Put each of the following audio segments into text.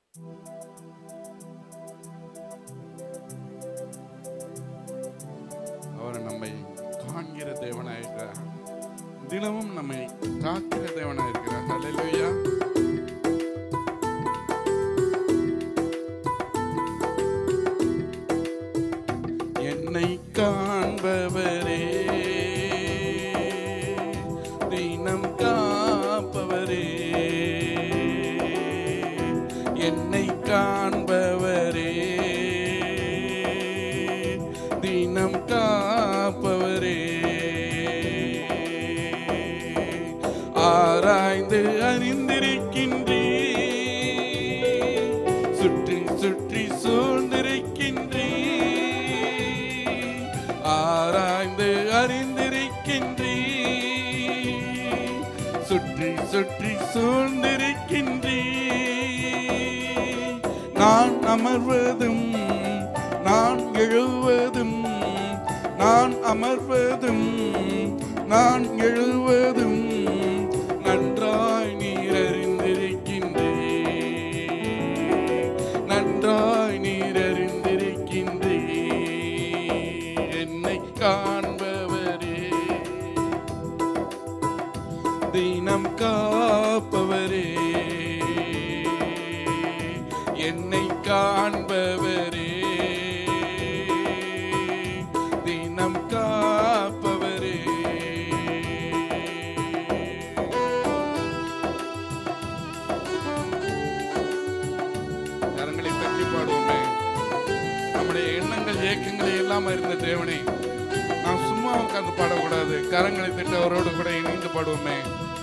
அவர் நம்மை காண்கிற தேவனாயிருக்கிறார் தினமும் நம்மை காக்கிற தேவனாயிருக்கிறார் ஹalleluya என்னை காண்பவரே தினம் காப்பவரே என்னை காண்பவரே தினம் காப்பவரே ஆராய்ந்து அறிந்திருக்கின்றே சுற்றி சுற்றி சூழ்ந்திருக்கின்றே ஆராய்ந்து அறிந்திருக்கின்றே சுற்றி சுற்றி சூழ்ந்திருக்கின்றே நான் அமர்வதும் நான் எழுவதும் நான் அமர்வதும் நான் எழுவதும் நன்றாய் நீர் அறிந்திருக்கின்றே நன்றாய் நீர் அறிந்திருக்கின்றே என்னை காண்பவரே தினம் காப்பவரே என்னை காண்பவரே தினம் காப்பவரே கரங்களை தட்டி பாடுவோமே நம்முடைய எண்ணங்கள் ஏக்கங்கள் எல்லாம் இருந்த தேவனே நாம் சும்மா உட்கார்ந்து பாடக்கூடாது கரங்களை தட்டி அவரோடு கூட இணைந்து பாடுவோமே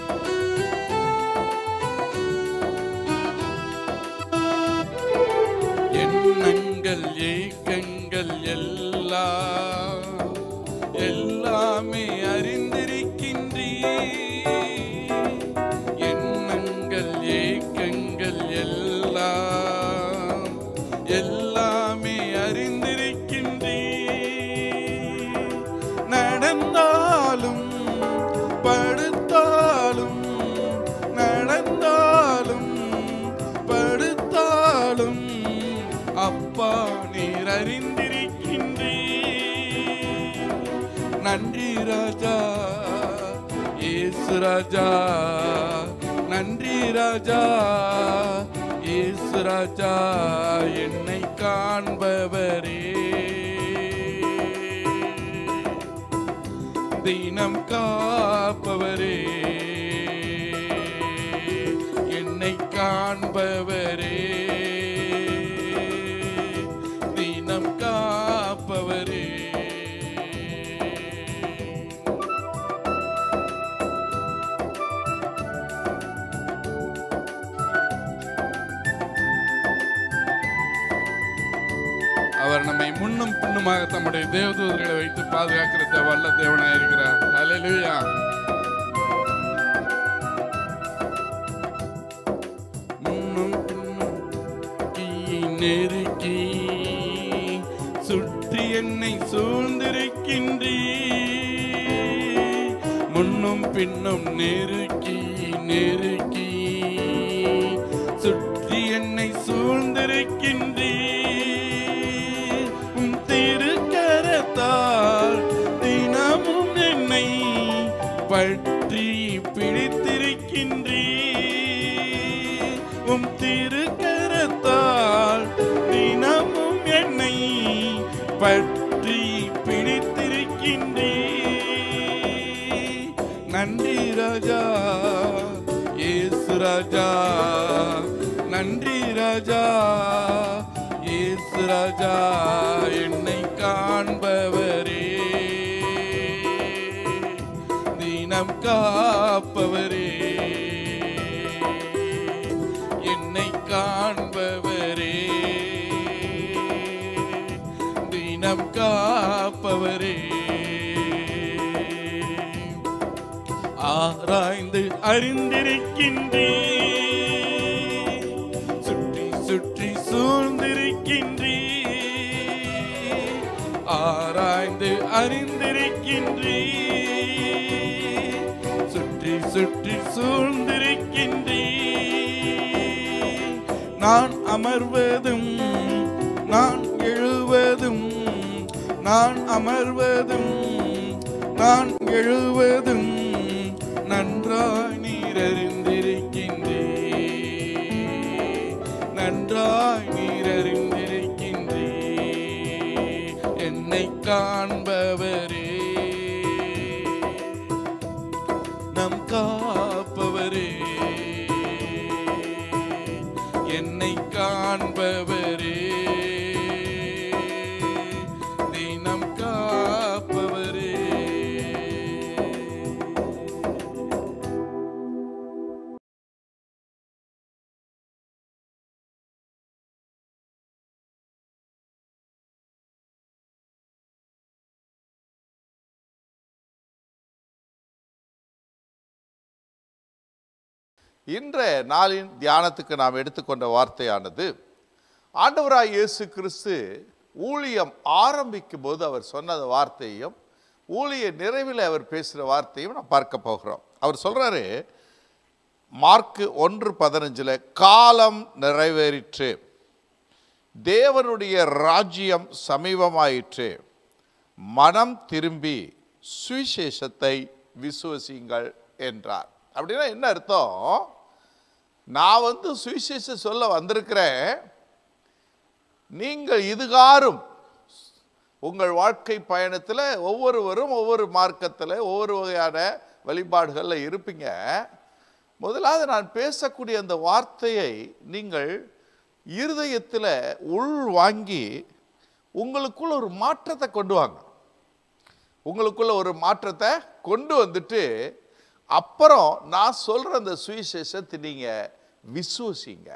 எண்ணங்கள் ஏக்கங்கள் எல்லாம் எல்லாமே அறிந்திருக்கின்றீ எண்ணங்கள் ஏக்கங்கள் எல்லாம் எல்லாமே அறிந்திருக்கின்றீ நடந்தாலும் படுத்தாலும் நடந்தாலும் படுத்தாலும் அப்பா நீர் அறிந்திருக்கின்றே நன்றி ராஜா ஏசு ராஜா நன்றி ராஜா ஏசு ராஜா என்னை காண்பவரே தினம் காப்பவரே என்னை காண்பவரே தினம் காப்பவரே அவர் நம்மை முன்னும் பின்னுமாக தம்முடைய தேவதூதர்களை வைத்து பாதுகாக்கிற வல்ல தேவனாய் இருக்கிறார் ஹalleluya முன்னும் பின்னும் கீ நெருக்கி சுற்றி என்னை சூழ்ந்திருக்கின்றீ முன்னும் பின்னும் நெருக்கி நெருக்கி சுற்றி என்னை சூழ்ந்திருக்கின்றீ உம் திருக்கரத்தால் தினமும் என்னை பற்றி பிடித்திருக்கின்றீ உம் திருக்கரத்தால் தினமும் என்னை பற்றி பிடித்திருக்கின்றீ நன்றி ராஜா ஏசு ராஜா நன்றி ராஜா ஏசு ராஜா என்னை காண்பவரே தினம் காப்பவரே என்னை காண்பவரே தினம் காப்பவரே ஆராய்ந்து அறிந்திருக்கின்றே சுற்றி சுற்றி சூழ்ந்திருக்கின்றே ஆராய்ந்து அறிந்திருக்கின்றே சுற்றி சுற்றி சூழ்ந்திருக்கின்றே நான் அமர்வதும் நான் எழுவதும் நான் அமர்வதும் நான் எழுவதும் நன்றாய் நீர் அறிந்திருக்கின்றே நன்றாய் நீர் அறிந்திருக்கின்றே என்னை காண்பவரே நம் காப்பவரே என்னை காண்பவரே தினம் காப்பவரே இன்றைய நாளின் தியானத்துக்கு நாம் எடுத்துக்கொண்ட வார்த்தையானது ஆண்டவராய் இயேசு கிறிஸ்து ஊழியம் ஆரம்பிக்கும் போது அவர் சொன்ன வார்த்தையும் ஊழிய நிறைவில் அவர் பேசுகிற வார்த்தையும் நாம் பார்க்க போகிறோம் அவர் சொல்றாரு மார்க்கு ஒன்று பதினஞ்சில் காலம் நிறைவேறிற்று தேவனுடைய ராஜ்யம் சமீபமாயிற்று மனம் திரும்பி சுவிசேஷத்தை விசுவசியுங்கள் என்றார் அப்படின்னா என்ன அர்த்தம் நான் வந்து சுவிசேஷம் சொல்ல வந்திருக்கிறேன் நீங்கள் இதுகாரும் உங்கள் வாழ்க்கை பயணத்தில் ஒவ்வொருவரும் ஒவ்வொரு மார்க்கத்தில் ஒவ்வொரு வகையான வழிபாடுகளில் இருப்பீங்க முதலாவது நான் பேசக்கூடிய அந்த வார்த்தையை நீங்கள் இருதயத்தில் உள் வாங்கி உங்களுக்குள்ள ஒரு மாற்றத்தை கொண்டு வாங்க உங்களுக்குள்ள ஒரு மாற்றத்தை கொண்டு வந்துட்டு அப்புறம் நான் சொல்ற அந்த சுவிசேஷத்தை நீங்க விசுவசிங்க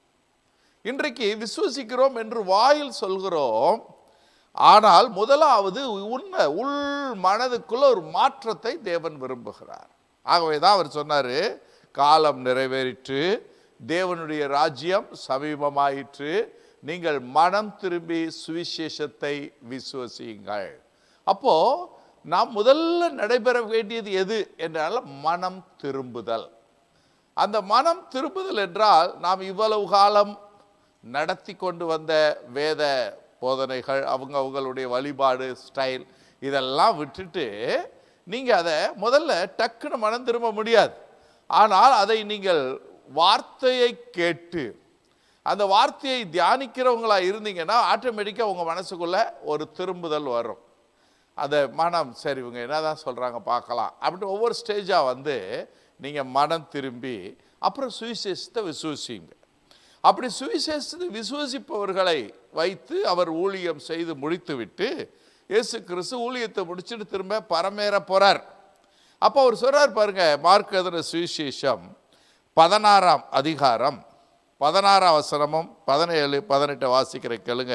இன்றைக்கு விசுவசிக்கிறோம் என்று வாயில் சொல்கிறோம் ஆனால் முதலாவது உண்மை உள் மனதுக்குள்ள ஒரு மாற்றத்தை தேவன் விரும்புகிறார் ஆகவே தான் அவர் சொன்னாரு காலம் நிறைவேறிற்று தேவனுடைய ராஜ்யம் சமீபமாயிற்று நீங்கள் மனம் திரும்பி சுவிசேஷத்தை விசுவசியுங்கள் அப்போ நாம் முதல்ல நடைபெற வேண்டியது எது என்றால் மனம் திரும்புதல் அந்த மனம் திரும்புதல் என்றால் நாம் இவ்வளவு காலம் நடத்தி கொண்டு வந்த வேத போதனைகள் அவங்க அவங்களுடைய வழிபாடு ஸ்டைல் இதெல்லாம் விட்டுட்டு நீங்கள் அதை முதல்ல டக்குன்னு மனம் திரும்ப முடியாது ஆனால் அதை நீங்கள் வார்த்தையை கேட்டு அந்த வார்த்தையை தியானிக்கிறவங்களா இருந்தீங்கன்னா ஆட்டோமேட்டிக்காக உங்கள் மனசுக்குள்ள ஒரு திரும்புதல் வரும் அந்த மனம் சரி இவங்க என்னதான் சொல்கிறாங்க பார்க்கலாம் அப்படின்னு ஒவ்வொரு ஸ்டேஜாக வந்து நீங்கள் மனம் திரும்பி அப்புறம் சுவிசேஷத்தை விசுவசிங்க அப்படி சுவிசேஷத்தை விசுவசிப்பவர்களை வைத்து அவர் ஊழியம் செய்து முடித்துவிட்டு இயேசு கிறிஸ்து ஊழியத்தை முடிச்சுட்டு திரும்ப பரமேற போகிறார் அப்போ அவர் சொல்றார் பாருங்க மார்க் எழுதின சுவிசேஷம் பதினாறாம் அதிகாரம் பதினாறாம் வசனமும் பதினேழு பதினெட்டு வாசிக்கிற கேளுங்க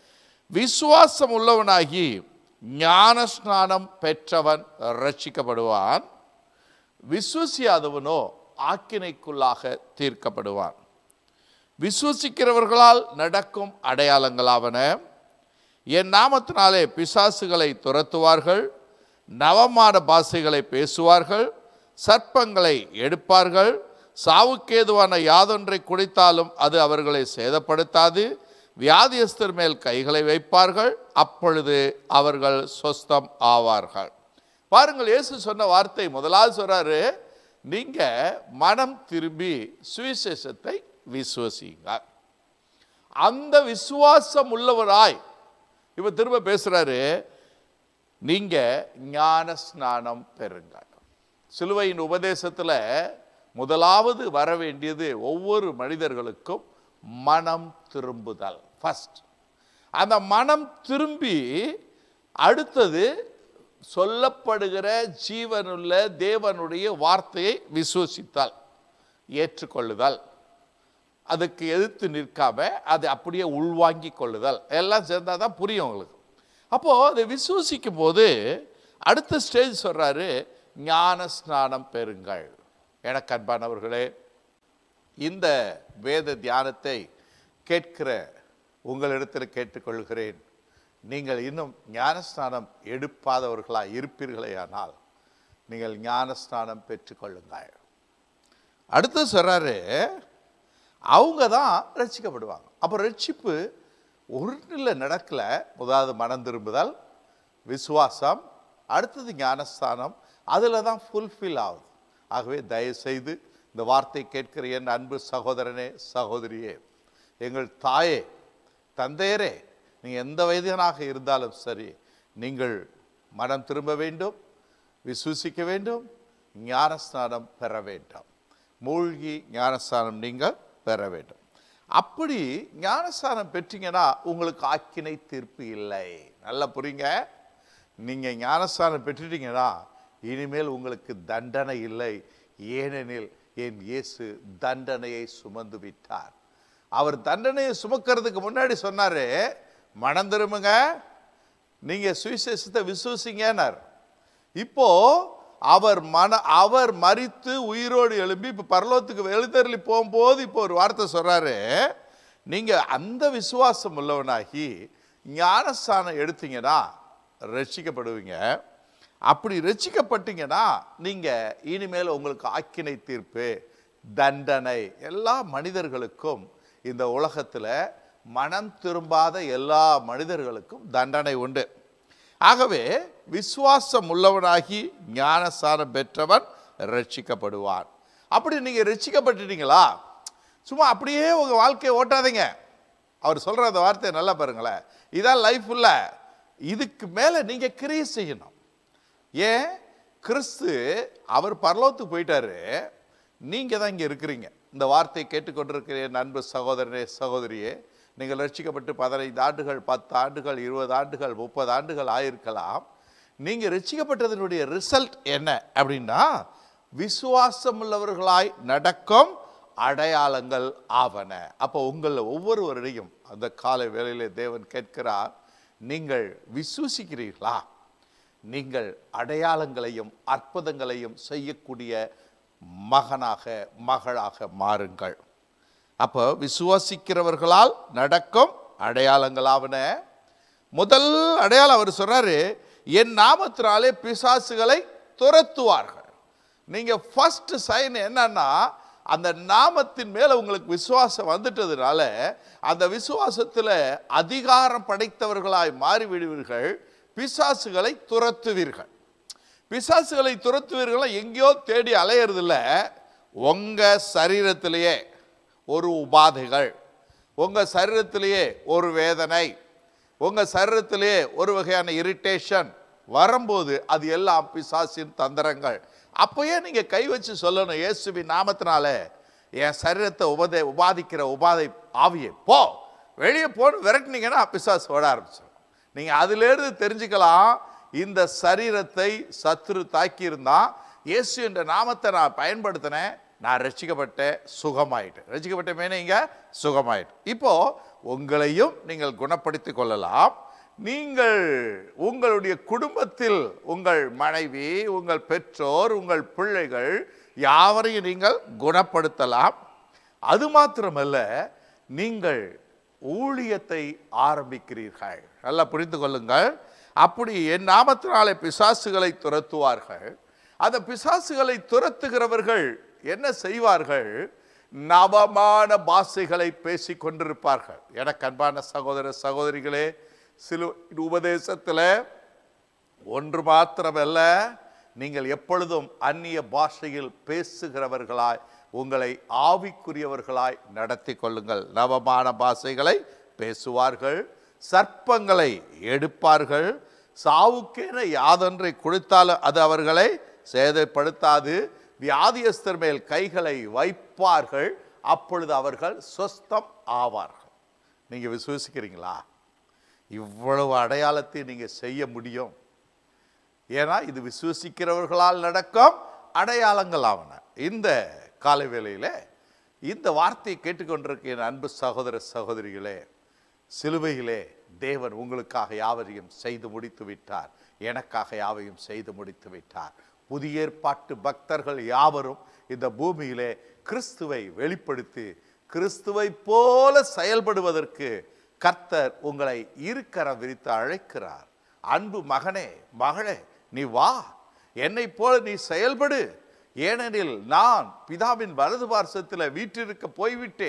விசுவாசம் உள்ளவனாகி ஞான ஸ்நானம் பெற்றவன் ரட்சிக்கப்படுவான் விசுவசியாதவனோ ஆக்கினைக்குள்ளாக தீர்க்கப்படுவான் விசுவசிக்கிறவர்களால் நடக்கும் அடையாளங்களாவன என் நாமத்தினாலே பிசாசுகளை துரத்துவார்கள் நவமான பாஷைகளை பேசுவார்கள் சர்ப்பங்களை எடுப்பார்கள் சாவுக்கேதுவான யாதொன்றை குடித்தாலும் அது அவர்களை சேதப்படுத்தாது வியாதியஸ்தர் மேல் கைகளை வைப்பார்கள் அப்பொழுது அவர்கள் சொஸ்தம் ஆவார்கள் பாருங்கள் இயேசு சொன்ன வார்த்தை முதலாவது சொல்றாரு நீங்க மனம் திரும்பி சுவிசேஷத்தை விசுவசிங்க அந்த விசுவாசம் உள்ளவராய் இப்ப திரும்ப பேசுறாரு நீங்க ஞான ஸ்நானம் பெறுங்க சிலுவையின் உபதேசத்துல முதலாவது வர வேண்டியது ஒவ்வொரு மனிதர்களுக்கும் மனம் திரும்புதல் ஃபர்ஸ்ட் அந்த மனம் திரும்பி அடுத்தது சொல்லப்படுகிற ஜீவனுள்ள தேவனுடைய வார்த்தையை விசுவசித்தல் ஏற்றுக்கொள்ளுதல் அதுக்கு எதிர்த்து நிற்காம அதை அப்படியே உள்வாங்கி கொள்ளுதல் எல்லாம் சேர்ந்தால் தான் புரியும் உங்களுக்கு அப்போது அதை விசுவசிக்கும் போது அடுத்த ஸ்டேஜ் சொல்கிறாரு ஞான ஸ்நானம் பெறுங்கள் எனக்கு அன்பானவர்களே இந்த வேத தியானத்தை கேட்கிற உங்களிடத்தில் கேட்டுக்கொள்கிறேன் நீங்கள் இன்னும் ஞானஸ்நானம் எடுப்பாதவர்களாக இருப்பீர்களேயானால் நீங்கள் ஞானஸ்நானம் பெற்றுக்கொள்ளுங்கள் அடுத்து சொல்றாரு அவங்க தான் ரட்சிக்கப்படுவாங்க அப்போ ரட்சிப்பு ஒன்றில் நடக்கல முதலாவது மனம் திரும்புதல் விசுவாசம் அடுத்தது ஞானஸ்தானம் அதில் தான் ஃபுல்ஃபில் ஆகுது ஆகவே தயவுசெய்து இந்த வார்த்தை கேட்கிற என் அன்பு சகோதரனே சகோதரியே எங்கள் தாயே தந்தையரே நீங்கள் எந்த வயதினாக இருந்தாலும் சரி நீங்கள் மனம் திரும்ப வேண்டும் விசுவசிக்க வேண்டும் ஞானஸ்நானம் பெற வேண்டும் மூழ்கி ஞானஸ்நானம் நீங்கள் பெற வேண்டும் அப்படி ஞானஸ்நானம் பெற்றீங்கன்னா உங்களுக்கு ஆக்கினை தீர்ப்பு இல்லை நல்லா புரியுங்க நீங்கள் ஞானஸ்நானம் பெற்றுட்டீங்கன்னா இனிமேல் உங்களுக்கு தண்டனை இல்லை ஏனெனில் என் இயேசு தண்டனையை சுமந்து விட்டார் அவர் தண்டனையை சுமக்கிறதுக்கு முன்னாடி சொன்னாரு மனம் திரும்புங்க நீங்க சுவிசேஷத்தை விசுவசிங்கன்னார் இப்போ அவர் மன அவர் மரித்து உயிரோடு எழும்பி இப்போ பரலோகத்துக்கு எழுத்தருளி போகும்போது இப்போ ஒரு வார்த்தை சொல்றாரு நீங்க அந்த விசுவாசம் உள்ளவனாகி ஞானஸ்தானம் எடுத்தீங்கன்னா ரட்சிக்கப்படுவீங்க அப்படி ரட்சிக்கப்பட்டீங்கன்னா நீங்க இனிமேல் உங்களுக்கு ஆக்கினை தீர்ப்பு தண்டனை எல்லா மனிதர்களுக்கும் இந்த உலகத்துல மனம் திரும்பாத எல்லா மனிதர்களுக்கும் தண்டனை உண்டு ஆகவே விசுவாசம் உள்ளவனாகி ஞானஸ்தானம் பெற்றவன் ரட்சிக்கப்படுவான் அப்படி நீங்க ரட்சிக்கப்பட்டுட்டீங்களா சும்மா அப்படியே உங்க வாழ்க்கையை ஓட்டாதீங்க அவர் சொல்ற அந்த வார்த்தையை நல்லா பாருங்களேன் இதான் லைஃப் இல்ல இதுக்கு மேல நீங்க கிரியை செய்யணும் ஏன் கிறிஸ்து அவர் பரலோகத்துக்கு போயிட்டாரு நீங்க தான் இங்க இருக்கிறீங்க இந்த வார்த்தையை கேட்டுக்கொண்டிருக்கிற என் அன்பு சகோதரனே சகோதரியே நீங்கள் ரட்சிக்கப்பட்டு பதினைந்து ஆண்டுகள் பத்து ஆண்டுகள் இருபது ஆண்டுகள் முப்பது ஆண்டுகள் ஆயிருக்கலாம் நீங்க ரட்சிக்கப்பட்டதனுடைய ரிசல்ட் என்ன அப்படின்னா விசுவாசம் உள்ளவர்களாய் நடக்கும் அடையாளங்கள் ஆவன அப்போ உங்கள் ஒவ்வொருவரையும் அந்த காலை வேளையிலே தேவன் கேட்கிறார் நீங்கள் விசுவசிக்கிறீர்களா நீங்கள் அடையாளங்களையும் அற்புதங்களையும் செய்யக்கூடிய மகனாக மகளாக மாறுங்கள் அப்போ விசுவாசிக்கிறவர்களால் நடக்கும் அடையாளங்களாவன முதல் அடையாளம் அவர் சொல்றாரு என் நாமத்தினாலே பிசாசுகளை துரத்துவார்கள் நீங்க ஃபர்ஸ்ட் சைன் என்னன்னா அந்த நாமத்தின் மேல உங்களுக்கு விசுவாசம் வந்துட்டதுனால அந்த விசுவாசத்துல அதிகாரம் படைத்தவர்களாய் மாறிவிடுவீர்கள் பிசாசுகளை துரத்துவீர்கள் பிசாசுகளை துரத்துவீர்கள் எங்கேயோ தேடி அலையறதில்ல உங்க சரீரத்திலேயே ஒரு உபாதைகள் உங்க சரீரத்திலேயே ஒரு வேதனை உங்க சரீரத்திலேயே ஒரு வகையான இரிட்டேஷன் வரும்போது அது எல்லாம் பிசாசின் தந்திரங்கள் அப்பயே நீங்க கை வச்சு சொல்லணும் இயேசுவின் நாமத்தினால என் சரீரத்தை உபதை உபாதிக்கிற உபாதை ஆவியை போ வெளியே போன்னு விரட்டினீங்கன்னா பிசாசு ஓட ஆரம்பிச்சிடும் நீங்க அதிலிருந்து தெரிஞ்சுக்கலாம் இந்த சரீரத்தை சத்துரு தாக்கியிருந்தா இயேசு என்ற நாமத்தை நான் பயன்படுத்தினேன் நான் ரட்சிக்கப்பட்டேன் சுகமாயிட்டேன் ரட்சிக்கப்பட்ட மேனே இங்க சுகமாயிட்டு இப்போ உங்களையும் நீங்கள் குணப்படுத்திக் கொள்ளலாம் நீங்கள் உங்களுடைய குடும்பத்தில் உங்கள் மனைவி உங்கள் பெற்றோர் உங்கள் பிள்ளைகள் யாவரையும் நீங்கள் குணப்படுத்தலாம் அது மாத்திரமல்ல நீங்கள் ஊழியத்தை ஆரம்பிக்கிறீர்கள் நல்லா புரிந்து கொள்ளுங்கள் அப்படி என் நாமத்தினாலே பிசாசுகளை துரத்துவார்கள் அந்த பிசாசுகளை துரத்துகிறவர்கள் என்ன செய்வார்கள் நவமான பாஷைகளை பேசிக் கொண்டிருப்பார்கள் எனக்கு அன்பான சகோதர சகோதரிகளே சில உபதேசத்தில் ஒன்று மாத்திரமல்ல நீங்கள் எப்பொழுதும் அந்நிய பாஷையில் பேசுகிறவர்களாய் உங்களை ஆவிக்குரியவர்களாய் நடத்தி கொள்ளுங்கள் நவமான பாஷைகளை பேசுவார்கள் சர்ப்பங்களை எடுப்பார்கள் சாவுக்கென யாதொன்றை கொடுத்தாலும் அது அவர்களை சேதப்படுத்தாது வியாதியஸ்தர் மேல் கைகளை வைப்பார்கள் அப்பொழுது அவர்கள் சொஸ்தம் ஆவார்கள் நீங்க விசுவசிக்கிறீங்களா இவ்வளவு அடையாளத்தை நீங்க செய்ய முடியும் ஏன்னா இது விசுவசிக்கிறவர்களால் நடக்கும் அடையாளங்கள் ஆவன இந்த காலை வேளையில இந்த வார்த்தையை கேட்டுக்கொண்டிருக்க என் அன்பு சகோதர சகோதரிகளே சிலுவையிலே தேவன் உங்களுக்காக யாவரையும் செய்து முடித்து விட்டார் எனக்காக யாவையும் செய்து முடித்து விட்டார் புதிய ஏற்பாட்டு பக்தர்கள் யாவரும் இந்த பூமியிலே கிறிஸ்துவை வெளிப்படுத்தி கிறிஸ்துவை போல செயல்படுவதற்கு கர்த்தர் உங்களை இருக்கரம் விரித்து அழைக்கிறார் அன்பு மகனே மகளே நீ வா என்னை போல நீ செயல்படு ஏனெனில் நான் பிதாவின் வலது பார்சத்தில் வீற்றிருக்க போய்விட்டேன்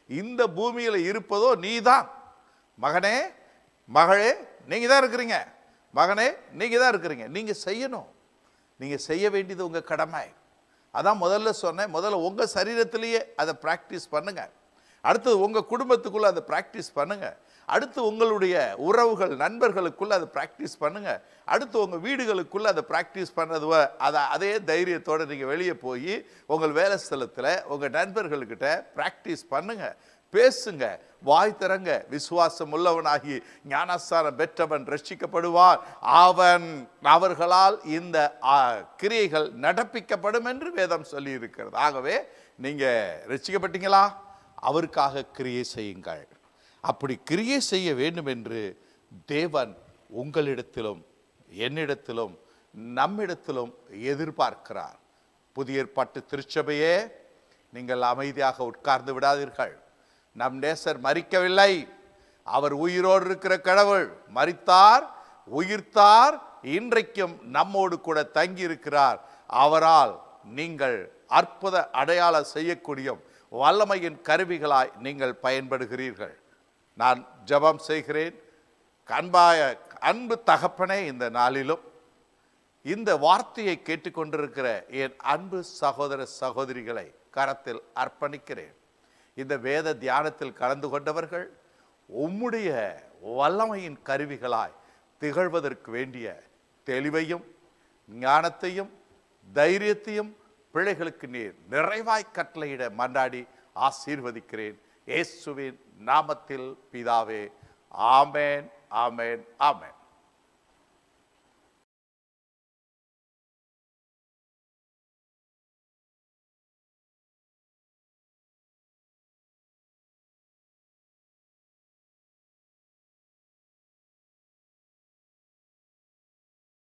இந்த பூமியில் இருப்பதோ நீதான் மகனே மகளே நீங்கள் தான் இருக்கிறீங்க மகனே நீங்கள் தான் இருக்கிறீங்க நீங்கள் செய்யணும் நீங்கள் செய்ய வேண்டியது உங்கள் கடமை அதான் முதல்ல சொன்னேன் முதல்ல உங்கள் சரீரத்திலேயே அதை ப்ராக்டிஸ் பண்ணுங்க அடுத்தது உங்கள் குடும்பத்துக்குள்ளே அதை ப்ராக்டிஸ் பண்ணுங்க அடுத்து உங்களுடைய உறவுகள் நண்பர்களுக்குள்ள அதை ப்ராக்டிஸ் பண்ணுங்க அடுத்து உங்கள் வீடுகளுக்குள்ள அதை ப்ராக்டிஸ் பண்ணுறது வ- அதை அதே தைரியத்தோடு நீங்கள் வெளியே போய் உங்கள் வேலை ஸ்தலத்தில் உங்கள் நண்பர்கள்கிட்ட ப்ராக்டிஸ் பண்ணுங்க பேசுங்க வாய் திறங்க விசுவாசம் உள்ளவனாகி ஞானஸ்தானம் பெற்றவன் ரட்சிக்கப்படுவான் அவன் அவர்களால் இந்த ஆ, கிரியைகள் நடப்பிக்கப்படும் என்று வேதம் சொல்லி இருக்கிறது ஆகவே நீங்க ரட்சிக்கப்பட்டீங்களா அவருக்காக கிரியை செய்யுங்கள் அப்படி கிரியை செய்ய வேண்டும் என்று தேவன் உங்களிடத்திலும் என்னிடத்திலும் நம்மிடத்திலும் எதிர்பார்க்கிறார் புதிய ஏற்பாட்டு திருச்சபையே நீங்கள் அமைதியாக உட்கார்ந்து விடாதீர்கள் நம் நேசர் மறிக்கவில்லை அவர் உயிரோடு இருக்கிற கடவுள் மரித்தார் உயிர்த்தார் இன்றைக்கும் நம்மோடு கூட தங்கி இருக்கிறார் அவரால் நீங்கள் அற்புத அடையாளம் செய்யக்கூடிய வல்லமையின் கருவிகளாய் நீங்கள் பயன்படுகிறீர்கள் நான் ஜெபம் செய்கிறேன் அன்பாய அன்பு தகப்பனே இந்த நாளிலும் இந்த வார்த்தையை கேட்டுக்கொண்டிருக்கிற என் அன்பு சகோதர சகோதரிகளை கரத்தில் அர்ப்பணிக்கிறேன் இந்த வேத தியானத்தில் கலந்து கொண்டவர்கள் உம்முடைய வல்லமையின் கருவிகளாய் திகழ்வதற்கு வேண்டிய தெளிவையும் ஞானத்தையும் தைரியத்தையும் பிள்ளைகளுக்கு நீர் நிறைவாய் கட்டளையிட மன்றாடி ஆசீர்வதிக்கிறேன் இயேசுவின் நாமத்தில் பிதாவே ஆமென் ஆமென் ஆமென்